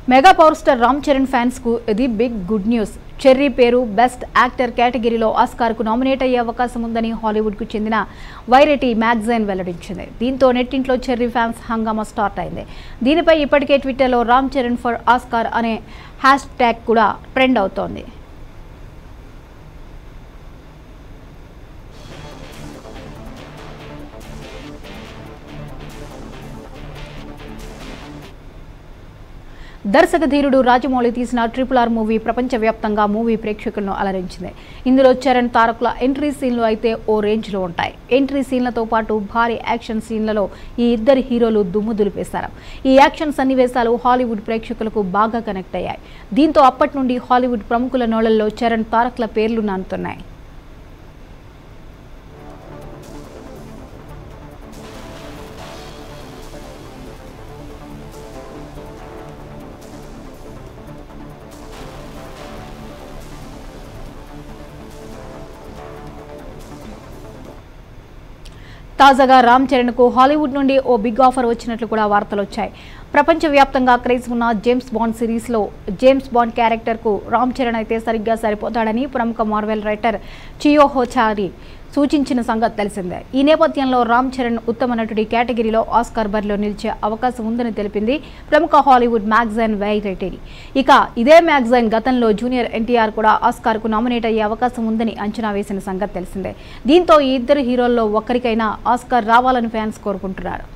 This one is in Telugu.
mega power star Ram Charan fans కు ఇది బిగ్ గుడ్ న్యూస్ చెర్రీ పేరు బెస్ట్ యాక్టర్ కేటగిరీలో ఆస్కార్ కు నామినేట్ అయ్యే అవకాశం ఉందని హాలీవుడ్ కు చెందిన వైరటీ మ్యాగజైన్ వెల్లడించింది దీంతో నెట్టింట్లో చెర్రీ ఫ్యాన్స్ హంగామా స్టార్ట్ అయింది దీనిపై ఇప్పటికే ట్విట్టర్లో రామ్ చరణ్ ఫర్ ఆస్కార్ అనే హ్యాష్ ట్యాగ్ కూడా ట్రెండ్ అవుతోంది దర్శక ధీరుడు రాజమౌళి తీసిన ట్రిపుల్ ఆర్ మూవీ ప్రపంచవ్యాప్తంగా మూవీ ప్రేక్షకులను అలరించింది ఇందులో చరణ్ తారకుల ఎంట్రీ సీన్లు అయితే ఓ రేంజ్లో ఉంటాయి ఎంట్రీ సీన్లతో పాటు భారీ యాక్షన్ సీన్లలో ఈ ఇద్దరు హీరోలు దుమ్ము దులిపేశారు ఈ యాక్షన్ సన్నివేశాలు హాలీవుడ్ ప్రేక్షకులకు బాగా కనెక్ట్ అయ్యాయి దీంతో అప్పటి నుండి హాలీవుడ్ ప్రముఖుల నోళ్లలో చరణ్ తారకుల పేర్లు నానుతున్నాయి తాజాగా రామ్ చరణ్కు హాలీవుడ్ నుండి ఓ బిగ్ ఆఫర్ వచ్చినట్లు కూడా వార్తలు వచ్చాయి ప్రపంచవ్యాప్తంగా క్రేజ్ ఉన్న జేమ్స్ బాండ్ సిరీస్లో జేమ్స్ బాండ్ క్యారెక్టర్కు రామ్ చరణ్ అయితే సరిగ్గా సరిపోతాడని ప్రముఖ మార్వెల్ రైటర్ చియో హోచారి సూచించిన సంగతి తెలిసిందే ఈ నేపథ్యంలో రామ్ చరణ్ ఉత్తమ నటుడి కేటగిరీలో ఆస్కార్ బరిలో నిలిచే అవకాశం ఉందని తెలిపింది ప్రముఖ హాలీవుడ్ మ్యాగజైన్ వైరైటీ ఇక ఇదే మ్యాగజైన్ గతంలో జూనియర్ ఎన్టీఆర్ కూడా ఆస్కార్కు నామినేట్ అయ్యే అవకాశం ఉందని అంచనా వేసిన సంగతి తెలిసిందే దీంతో ఈ ఇద్దరు హీరోల్లో ఒక్కరికైనా ఆస్కార్ రావాలని ఫ్యాన్స్ కోరుకుంటున్నారు